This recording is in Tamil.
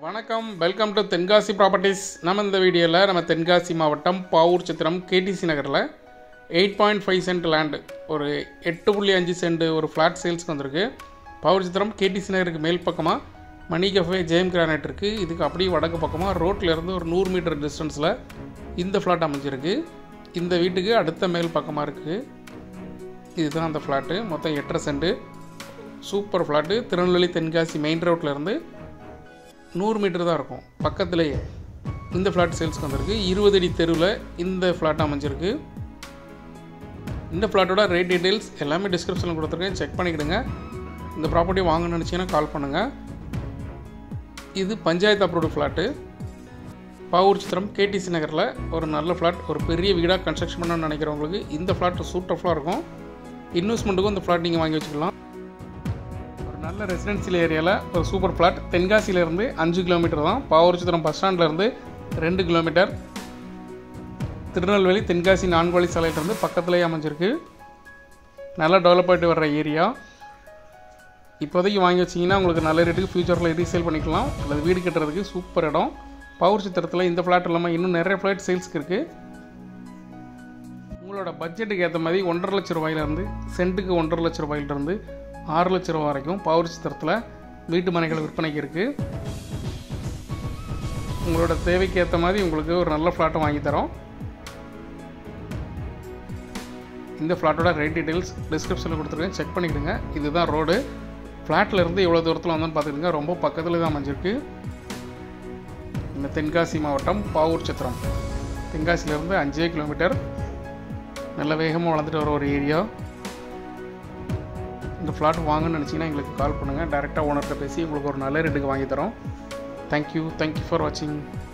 வணக்கம் வெல்கம் டு தென்காசி ப்ராப்பர்ட்டிஸ் நம்ம இந்த வீடியோவில் நம்ம தென்காசி மாவட்டம் பாவூர் சித்திரம் கேடிசி நகரில் eight point five cent land ஒரு எட்டு புள்ளி அஞ்சு சென்ட் ஒரு ஃப்ளாட் சேல்ஸ்க்கு வந்திருக்கு பாவூர் சித்திரம் கேடிசி நகருக்கு மேல் பக்கமாக மணி கஃபே ஜெயம் கிரானைட் இருக்குது இதுக்கு அப்படியே வடக்கு பக்கமாக ரோட்டில் இருந்து ஒரு நூறு மீட்டர் டிஸ்டன்ஸில் இந்த ஃப்ளாட் அமைஞ்சிருக்கு இந்த வீட்டுக்கு அடுத்த மேல் பக்கமாக இருக்குது இதுதான் அந்த ஃப்ளாட்டு மொத்தம் எட்டரை cent super flat Tirunelveli Tenkasi main ரோட்டில் இருந்து நூறு மீட்டர் தான் இருக்கும் பக்கத்துலேயே இந்த ஃப்ளாட் சேல்ஸ்க்கு வந்திருக்கு இருபது அடி தெருவில் இந்த ஃப்ளாட் அமைஞ்சிருக்கு இந்த ஃப்ளாட்டோட ரேட் டீட்டெயில்ஸ் எல்லாமே டிஸ்கிரிப்ஷனில் கொடுத்துருக்கேன் செக் பண்ணிக்கிடுங்க இந்த ப்ராப்பர்ட்டி வாங்கணும்னு நினச்சிங்கன்னா கால் பண்ணுங்கள் இது panchayat approved flat Pavoor Pavoorchatram KTC நகரில் ஒரு நல்ல ஃப்ளாட் ஒரு பெரிய வீடாக கன்ஸ்ட்ரக்ஷன் பண்ணணும்னு நினைக்கிறவங்களுக்கு இந்த ஃப்ளாட் சூட்டஃபுல்லாக இருக்கும் இன்வெஸ்ட்மெண்ட்டுக்கும் இந்த ஃப்ளாட் நீங்கள் வாங்கி வச்சுக்கலாம் ஒரு நல்ல ரெசிடென்சியல் ஏரியாவில் ஒரு சூப்பர் ஃப்ளாட் தென்காசியிலேருந்து அஞ்சு கிலோமீட்டர் தான் பாவூர்ச்சித்திரம் பஸ் ஸ்டாண்ட்லேருந்து ரெண்டு கிலோமீட்டர் திருநெல்வேலி தென்காசி நான்கு வழி சாலையிலேருந்து பக்கத்துலேயே அமைஞ்சிருக்கு நல்லா டெவலப் ஆகிட்டு வர்ற ஏரியா இப்போதைக்கு வாங்கி வச்சிங்கன்னா உங்களுக்கு நல்ல ரேட்டுக்கு ஃப்யூச்சரில் ரீசேல் பண்ணிக்கலாம் அல்லது வீடு கட்டுறதுக்கு சூப்பர் இடம் பவர் சித்திரத்தில் இந்த ஃப்ளாட் இல்லாமல் இன்னும் நிறைய ஃப்ளாட் சேல்ஸ்க்கு இருக்குது உங்களோட பட்ஜெட்டுக்கு ஏற்ற மாதிரி ஒன்றரை லட்ச ரூபாயிலேருந்து சென்ட்டுக்கு ஒன்றரை லட்ச ரூபாயிலிருந்து ஆறு லட்ச ரூபா வரைக்கும் பவர் சித்திரத்தில் வீட்டு மனைகள் விற்பனைக்கு இருக்குது உங்களோட தேவைக்கு ஏற்ற மாதிரி உங்களுக்கு ஒரு நல்ல ஃப்ளாட்டை வாங்கி தரோம் இந்த ஃப்ளாட்டோட ரேட் டீட்டெயில்ஸ் டிஸ்கிரிப்ஷனில் கொடுத்துருக்கேன் செக் பண்ணிக்கிடுங்க இதுதான் ரோடு ஃப்ளாட்டில் இருந்து எவ்வளோ தூரத்தில் வந்தோன்னு பார்த்துக்கிடுங்க ரொம்ப பக்கத்தில் தான் அமைஞ்சிருக்கு இந்த தென்காசி மாவட்டம் பாவூர் சித்திரம் தென்காசியிலேருந்து அஞ்சே கிலோமீட்டர் நல்ல வேகமாக வளர்ந்துட்டு வர ஒரு ஏரியா இந்த ஃப்ளாட் வாங்கணும்னு நினச்சிங்கன்னா எங்களுக்கு கால் பண்ணுங்கள் டேரெக்டாக ஓனர்கிட்ட பேசி உங்களுக்கு ஒரு நல்ல ரேட்டுக்கு வாங்கி தரோம் தேங்க்யூ தேங்க்யூ ஃபார் வாட்சிங்